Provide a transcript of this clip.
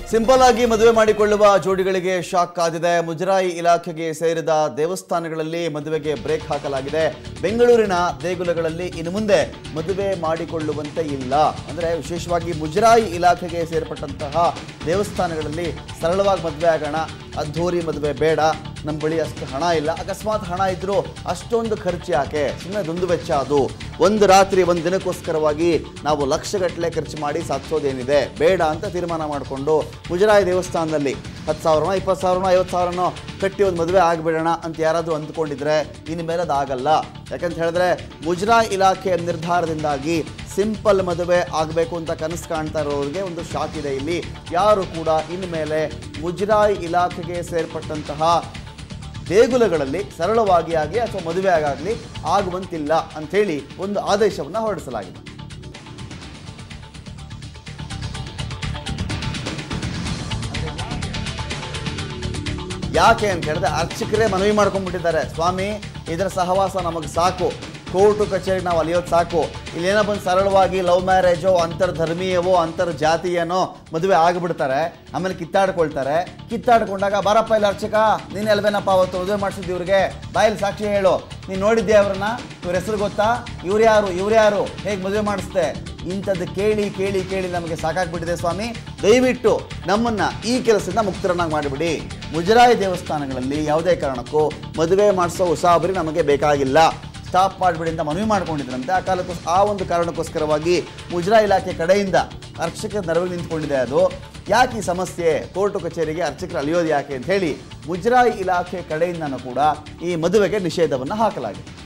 simple ಆಗಿ ಮದುವೆ ಮಾಡಿಕೊಳ್ಳುವ ಜೋಡಿಗಳಿಗೆ ಶಾಕ್ ಕಾದಿದೆ ಮುಜರಾಯಿ ಇಲಾಖೆಗೆ ಸೇರಿದ ದೇವಸ್ಥಾನಗಳಲ್ಲಿ ಮದುವೆಗೆ ಬ್ರೇಕ್ ಹಾಕಲಾಗಿದೆ ಬೆಂಗಳೂರಿನ ದೇಗುಲಗಳಲ್ಲಿ ಇನ್ನು ಮುಂದೆ ಮದುವೆ ಮಾಡಿಕೊಳ್ಳುವಂತೆ ಇಲ್ಲ ಅಂದ್ರೆ ವಿಶೇಷವಾಗಿ ಮುಜರಾಯಿ ಇಲಾಖೆಗೆ ಸೇರ್ಪಟ್ಟಂತಹ ದೇವಸ್ಥಾನಗಳಲ್ಲಿ ಸರಳವಾಗಿ ಮದುವೆ ಆಗೋಣ ಅದ್ಧೂರಿ ಮದುವೆ ಬೇಡ ನಮ್ಮ ಬಳಿ ಅಷ್ಟು ಹಣ ಇಲ್ಲ ಅಕಸ್ಮಾತ್ ಹಣ ಇದ್ರೂ ಅಷ್ಟೊಂದು ಖರ್ಚು ಯಾಕೆ ಸುಮ್ಮನೆ ದುಂದು ವೆಚ್ಚ ಅದು ಒಂದು ರಾತ್ರಿ ಒಂದು ದಿನಕ್ಕೋಸ್ಕರವಾಗಿ ನಾವು ಲಕ್ಷಗಟ್ಟಲೆ ಖರ್ಚು ಮಾಡಿ ಸಾಧಿಸೋದೇನಿದೆ ಬೇಡ ಅಂತ ತೀರ್ಮಾನ ಮಾಡಿಕೊಂಡು ಮುಜರಾಯಿ ದೇವಸ್ಥಾನದಲ್ಲಿ ಹತ್ತು ಸಾವಿರನೋ ಇಪ್ಪತ್ತು ಸಾವಿರನೋ ಐವತ್ತು ಸಾವಿರನೋ ಕಟ್ಟಿ ಒಂದು ಮದುವೆ ಆಗಿಬಿಡೋಣ ಅಂತ ಯಾರಾದರೂ ಅಂದ್ಕೊಂಡಿದ್ರೆ ಇನ್ನು ಮೇಲೆ ಅದಾಗಲ್ಲ ಯಾಕಂತ ಹೇಳಿದ್ರೆ ಮುಜರಾಯಿ ಇಲಾಖೆಯ ನಿರ್ಧಾರದಿಂದಾಗಿ ಸಿಂಪಲ್ ಮದುವೆ ಆಗಬೇಕು ಅಂತ ಕನಸು ಕಾಣ್ತಾ ಇರೋರಿಗೆ ಒಂದು ಶಾಕ್ ಇದೆ ಇಲ್ಲಿ ಯಾರು ಕೂಡ ಇನ್ಮೇಲೆ ಮುಜರಾಯಿ ಇಲಾಖೆಗೆ ಸೇರ್ಪಟ್ಟಂತಹ ದೇಗುಲಗಳಲ್ಲಿ ಸರಳವಾಗಿ ಆಗಿ ಅಥವಾ ಮದುವೆ ಆಗಾಗಲಿ ಆಗುವಂತಿಲ್ಲ ಅಂಥೇಳಿ ಒಂದು ಆದೇಶವನ್ನು ಹೊರಡಿಸಲಾಗಿದೆ ಯಾಕೆ ಅಂತ ಹೇಳಿದ್ರೆ ಅರ್ಚಕರೇ ಮನವಿ ಮಾಡ್ಕೊಂಡ್ಬಿಟ್ಟಿದ್ದಾರೆ ಸ್ವಾಮಿ ಇದರ ಸಹವಾಸ ನಮಗೆ ಸಾಕು ಕೋರ್ಟು ಕಚೇರಿಗೆ ನಾವು ಅಲಿಯೋದು ಸಾಕು ಇಲ್ಲೇನೋ ಬಂದು ಸರಳವಾಗಿ ಲವ್ ಮ್ಯಾರೇಜೋ ಅಂತರ್ಧರ್ಮೀಯವೋ ಅಂತರ್ಜಾತೀಯನೋ ಮದುವೆ ಆಗಿಬಿಡ್ತಾರೆ ಆಮೇಲೆ ಕಿತ್ತಾಡ್ಕೊಳ್ತಾರೆ ಕಿತ್ತಾಡ್ಕೊಂಡಾಗ ಬಾರಪ್ಪ ಇಲ್ಲ ಅರ್ಚಕ ನೀನು ಎಲ್ವೇನಪ್ಪ ಅವತ್ತು ಮದುವೆ ಮಾಡಿಸಿದ್ದು ಇವ್ರಿಗೆ ಬಾಯಲ್ಲಿ ಸಾಕ್ಷಿ ಹೇಳು ನೀನು ನೋಡಿದ್ದೆ ಅವ್ರನ್ನ ಇವ್ರ ಹೆಸರು ಗೊತ್ತಾ ಇವ್ರು ಯಾರು ಇವ್ರು ಯಾರು ಹೇಗೆ ಮದುವೆ ಮಾಡಿಸ್ದೆ ಇಂಥದ್ದು ಕೇಳಿ ಕೇಳಿ ಕೇಳಿ ನಮಗೆ ಸಾಕಾಗ್ಬಿಟ್ಟಿದೆ ಸ್ವಾಮಿ ದಯವಿಟ್ಟು ನಮ್ಮನ್ನ ಈ ಕೆಲಸದಿಂದ ಮುಕ್ತರನ್ನಾಗಿ ಮಾಡಿಬಿಡಿ ಮುಜರಾಯಿ ದೇವಸ್ಥಾನಗಳಲ್ಲಿ ಯಾವುದೇ ಕಾರಣಕ್ಕೂ ಮದುವೆ ಮಾಡಿಸೋ ಉಸಾಬರಿ ನಮಗೆ ಬೇಕಾಗಿಲ್ಲ ಸ್ಟಾಪ್ ಮಾಡಿಬಿಡಿ ಅಂತ ಮನವಿ ಮಾಡ್ಕೊಂಡಿದ್ರಂತೆ ಆ ಕಾಲಕ್ಕೂ ಆ ಒಂದು ಕಾರಣಕ್ಕೋಸ್ಕರವಾಗಿ ಮುಜರಾಯಿ ಇಲಾಖೆ ಕಡೆಯಿಂದ ಅರ್ಚಕರ ನೆರವಿಗೆ ನಿಂತ್ಕೊಂಡಿದೆ ಅದು ಯಾಕೆ ಈ ಸಮಸ್ಯೆ ಕೋರ್ಟು ಕಚೇರಿಗೆ ಅರ್ಚಕರು ಅಲಿಯೋದು ಯಾಕೆ ಅಂತ ಹೇಳಿ ಮುಜರಾಯಿ ಇಲಾಖೆ ಕಡೆಯಿಂದನೂ ಕೂಡ ಈ ಮದುವೆಗೆ ನಿಷೇಧವನ್ನು ಹಾಕಲಾಗಿದೆ